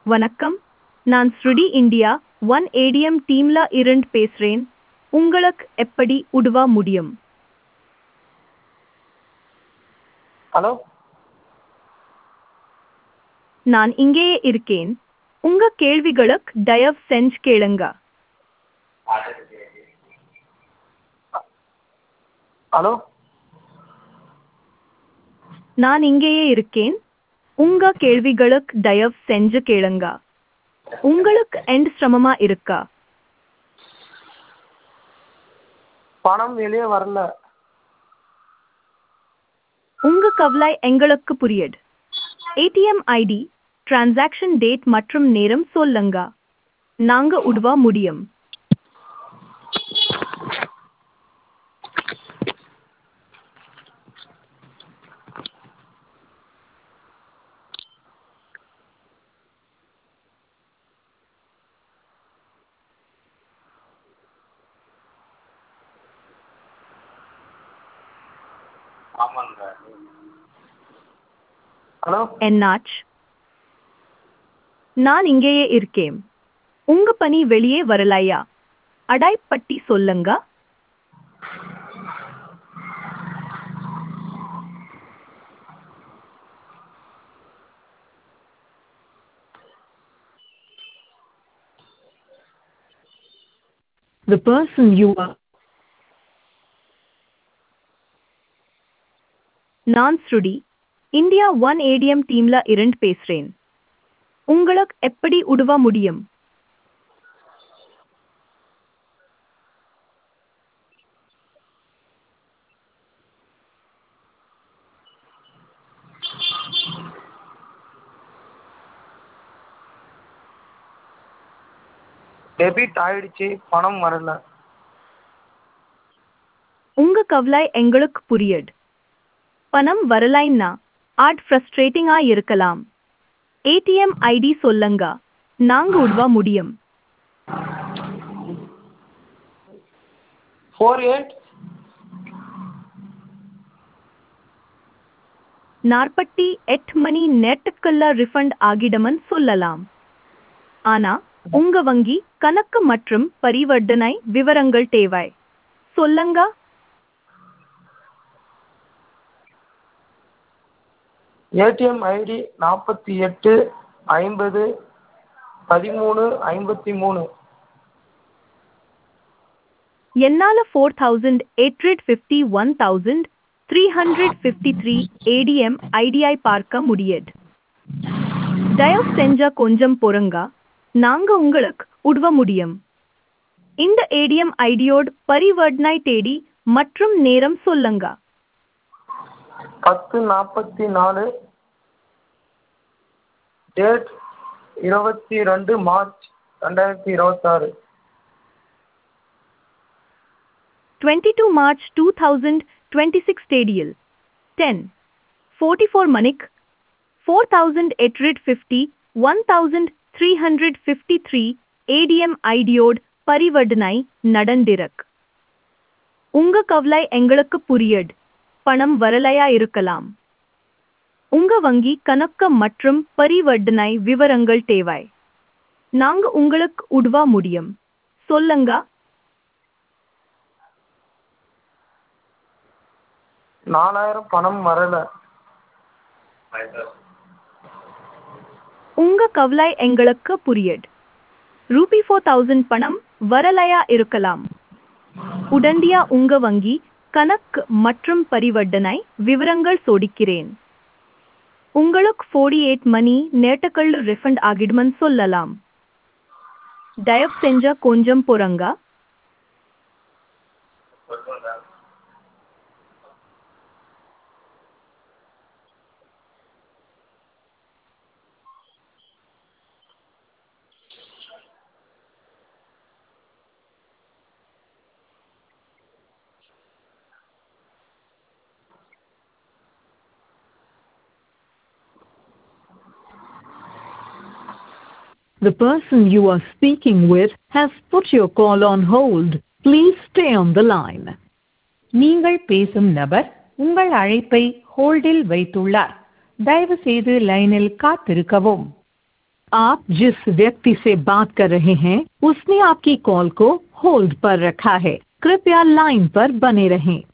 வணக்கம் நான் ஸ்ருடி இந்தியா ஒன் ஏடிஎம் டீம்ல இருந்து பேசுறேன் உங்களுக்கு எப்படி உதவ முடியும் ஹலோ நான் இங்கேயே இருக்கேன் உங்க கேள்விகளுக்கு தயவு செஞ்சு கேளுங்க ஹலோ நான் இங்கேயே இருக்கேன் உங்க கேள்விகளுக்கு தயவு செஞ்சு கேளுங்க உங்களுக்கு எந்த சிரமமா இருக்கா பணம் வெளியே வரல உங்க கவலை எங்களுக்கு புரியுது ஏடிஎம் ஐடி டிரான்சாக்ஷன் டேட் மற்றும் நேரம் சொல்லுங்க நாங்க உதவ முடியும் ஹலோ என்னாச்சு நான் இங்கேயே இருக்கேன் உங்க பணி வெளியே வரலையா அடாய்ப்பட்டி சொல்லுங்க The person you are நான் ஸ்ருடி இந்தியா ஒன் ஏடிஎம் டீம்ல இருந்து பேசுறேன் உங்களுக்கு எப்படி உதவ முடியும் டெபிட் ஆயிடுச்சு பணம் வரல உங்க கவலை எங்களுக்கு புரியுது பணம் வரலைன்னா ஆட் ஃப்ரஸ்ட்ரேட்டிங்கா இருக்கலாம் ஏடிஎம் ஐடி சொல்லுங்க நாங்க உதவ முடியும் ஃபோர் எயிட் நாற்பத்தி எட்டு மணி நேரத்துக்குள்ள ரிஃபண்ட் ஆகிடுமன் சொல்லலாம் ஆனா உங்க வங்கி கணக்கு மற்றும் பரிவர்த்தனை விவரங்கள் தேவை சொல்லுங்க ஏடிஎம் ஐடி நாற்பத்தி எட்டு ஐம்பது பதிமூணு ஐம்பத்தி மூணு என்னால four thousand eight hundred fifty one thousand three hundred fifty three ATM ஐடிஐ பார்க்க முடியுது தயவு செஞ்ச கொஞ்சம் பொறுங்க நாங்க உங்களுக்கு உதவ முடியும் இந்த ஏடிஎம் ஐடியோட பரிவர்த்தனை தேதி மற்றும் நேரம் சொல்லுங்க பத்து நாற்பத்தி நாலு டேட் இருபத்தி ரெண்டு மார்ச் ரெண்டாயிரத்தி இருபத்தாறு twenty two March two thousand twenty six தேதியில் டென் ஃபோர்ட்டி ஃபோர் மணிக்கு four thousand eight hundred fifty one thousand three hundred fifty three ATM ஐடியோட பரிவர்த்தனை நடந்திருக்கு உங்க கவலை எங்களுக்கு புரியுது பணம் வரலையா இருக்கலாம் உங்க வங்கி கணக்கு மற்றும் பரிவர்த்தனை விவரங்கள் தேவை நாங்க உங்களுக்கு உதவ முடியும் சொல்லுங்க நாலாயிரம் பணம் வரல உங்க கவலை எங்களுக்கு புரியுது ரூபி ஃபோர் தௌசண்ட் பணம் வரலையா இருக்கலாம் உடனடியா உங்க வங்கி கணக்கு மற்றும் பரிவர்த்தனை விவரங்கள் சோடிக்கிறேன் உங்களுக்கு ஃபோர்டி எயிட் மணி நேட்டுக்குள் ரிஃபண்ட் ஆகிடுமன் சொல்லலாம் தயவு செஞ்ச கொஞ்சம் பொறுங்க The person you are speaking with has put your call on hold. Please stay on the line. நீங்கள் பேசும் நபர் உங்கள் அழைப்பை ஹோல்டில் வைத்துள்ளார் தயவு செய்து லைனில் காத்திருக்கவும் आप जिस व्यक्ति से बात कर रहे हैं उसने आपकी कॉल को होल्ड पर रखा है कृपया लाइन पर बने रहें